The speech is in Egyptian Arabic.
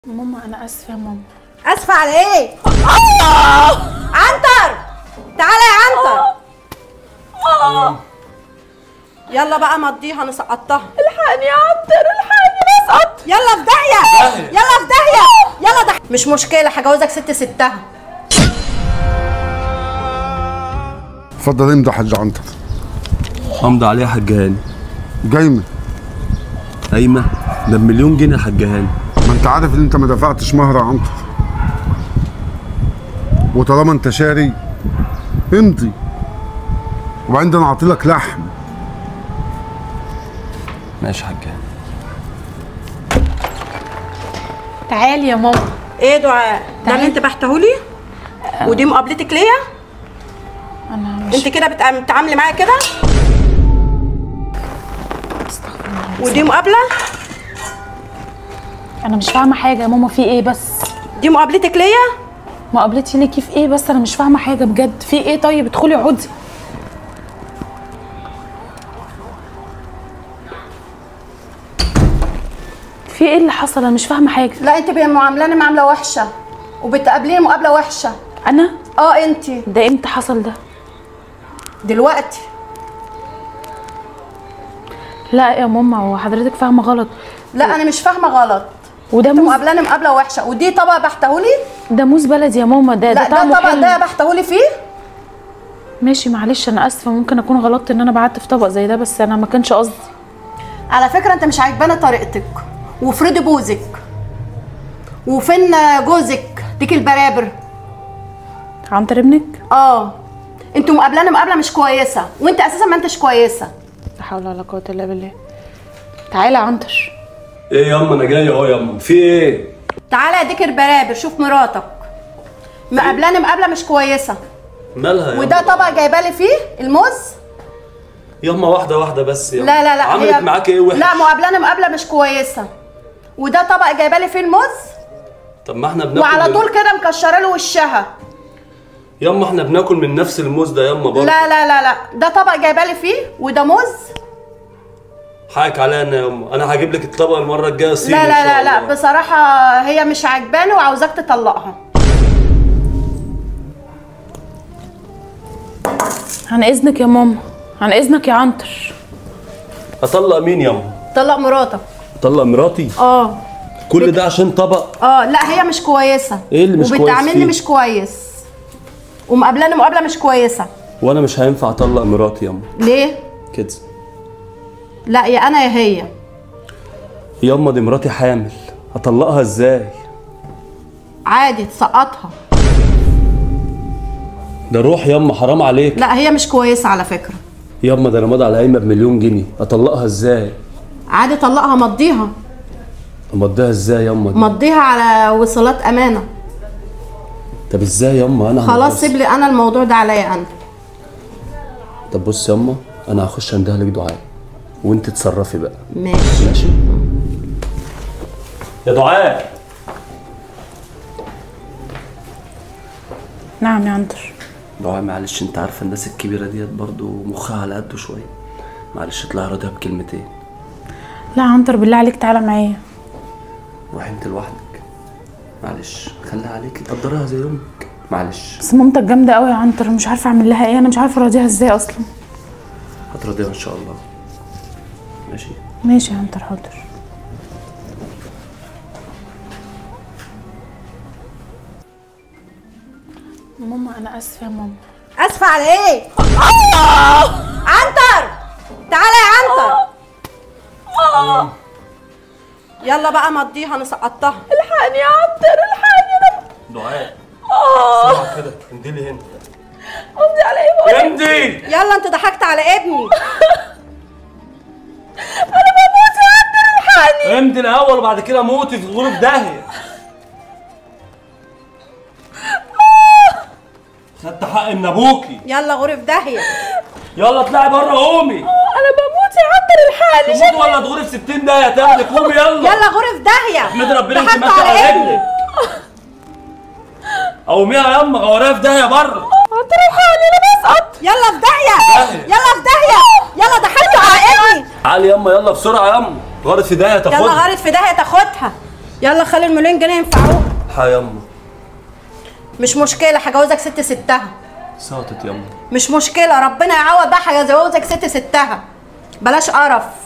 ماما انا اسفه يا ماما اسفه على ايه عنتر تعالى يا عنتر يلا بقى مضيها انا سقطتها الحقني يا عنتر الحقني بسقط يلا في داهيه يلا في داهيه يلا ده مش مشكله هجوزك ست ستها اتفضل امضي يا حاج عنتر امضي عليها يا حاج هاني جايمه قايمه ده بمليون جنيه يا حاج هاني ما انت عارف ان انت ما دفعتش مهر يا عنتر وطالما انت شاري امضي وبعدين ده انا عاطيلك لحم ماشي يا حاج هاني تعالي يا ماما ايه دعاء ده اللي انت بعتهولي ودي مقابلتك ليا انا مش انت كده بتع- بتتعاملي معايا كده ودي مقابله انا مش فاهمه حاجه يا ماما في ايه بس دي مقابلتك ليا مقابلتي ليكي في ايه بس انا مش فاهمه حاجه بجد في ايه طيب ادخلي اقعدي في ايه اللي حصل انا مش فاهمه حاجه لا انت معاملاني معامله وحشه وبتقابليني مقابله وحشه انا اه انت ده امتى حصل ده دلوقتي لا يا ماما هو حضرتك فاهمه غلط لا انا مش فاهمه غلط وده انت موز مقابلاني مقابله وحشه ودي طبق بحتهولي ده موز بلدي يا ماما ده لا ده ده طعمه الطبق حلو ده بحتهولي فيه ماشي معلش انا اسفه ممكن اكون غلطت ان انا بعت في طبق زي ده بس انا ما كانش قصدي على فكره انت مش عاجباني طريقتك وفريدي بوزك وفين جوزك ديك البرابر عنتر ابنك اه انتوا مقابلاني مقابله مش كويسه وانت اساسا ما انتش كويسه لا حول ولا قوه الا بالله تعالى يا عنتر ايه ياما انا جاي اهو ياما في ايه تعالى يا ديك البرابر شوف مراتك مقابلاني مقابله مش كويسه مالها ياما وده طبق جايبالي فيه الموز ياما واحده واحده بس ياما لا لا لا عملت هي- معاك ايه وحش لا مقابلاني مقابله مش كويسه وده طبق جايبالي فيه الموز طب ما احنا بناكل وعلى من- طول كده مكشره له وشها ياما احنا بناكل من نفس الموز ده ياما برضه لا لا لا لا ده طبق جايبالي فيه وده موز حقك عليا انا ياما انا هجيب لك الطبق المره الجايه صيني لا إن لا شاء لا لا الله. بصراحه هي مش عاجباني وعاوزاك تطلقها عن اذنك يا ماما عن اذنك يا عنتر اطلق مين ياما طلق مراتك اطلق مراتي اه كل ده عشان طبق اه لا هي مش كويسه إيه اللي مش كويس وبتعاملني فيه؟ مش كويس ومقابلاني مقابله مش كويسه وانا مش هينفع اطلق مراتي ياما ليه كده لا يا انا يا هي ياما دي مراتي حامل اطلقها ازاي عادي تسقطها ده روح ياما حرام عليك لا هي مش كويسه على فكره ياما ده انا ماضي على قايمه بمليون جنيه اطلقها ازاي عادي طلقها مضيها امضيها ازاي ياما دي؟ مضيها على وصلات امانه طب ازاي ياما انا خلاص هبص. سيب لي انا الموضوع ده عليا انا طب بص ياما انا هخش اندهلك لك دعاء وانت تصرفي بقى ماشي ماشي يا دعاء نعم يا عنتر دعاء معلش انت عارفه الناس الكبيره ديت برضو مخها على قده شويه معلش اطلعي راضيها بكلمتين لا يا عنتر بالله عليك تعالى معايا روحي انت لوحدك معلش خليها عليك قدرها زي امك معلش بس مامتك جامده قوي يا عنتر مش عارفه اعمل لها ايه انا مش عارفه اراضيها ازاي اصلا هتراضيها ان شاء الله ماشي ماشي يا عنتر حاضر ماما انا اسفه يا ماما اسفه على ايه عنتر تعالى يا عنتر يلا بقى مضيها انا سقطتها الحقني يا عنتر الحقني انا دعاء اسمع كده اندلي هنا قصدي على ايه اندي يلا انت ضحكت على ابني انا بموت يا عنتر الحقني امضي الاول وبعد كده موتي في غروب داهيه خدت حق من ابوكي يلا غرف داهيه يلا اطلعي بره قومي انا بموت يا عنتر الحقني تموت ولا تغوري في 60 دقيقه تاخدك قومي يلا يلا غرف داهيه احمد ربنا انت ضحكت ماشيه على على ابني رجلك قوميها يما غوريها في داهيه بره عنتر الحقني انا بسقط يلا في داهيه داهية. يلا في داهيه يلا ضحكتوا على ابني تعالي يما يلا بسرعه يما غارت في داهيه يلا تاخدها غارت في داهيه تاخدها يلا خلي المليون جنيه ينفعوك ها يما مش مشكله هجوزك ست ستها ساطت يما مش مشكله ربنا يعوض بقى هجوزك ست ستها بلاش قرف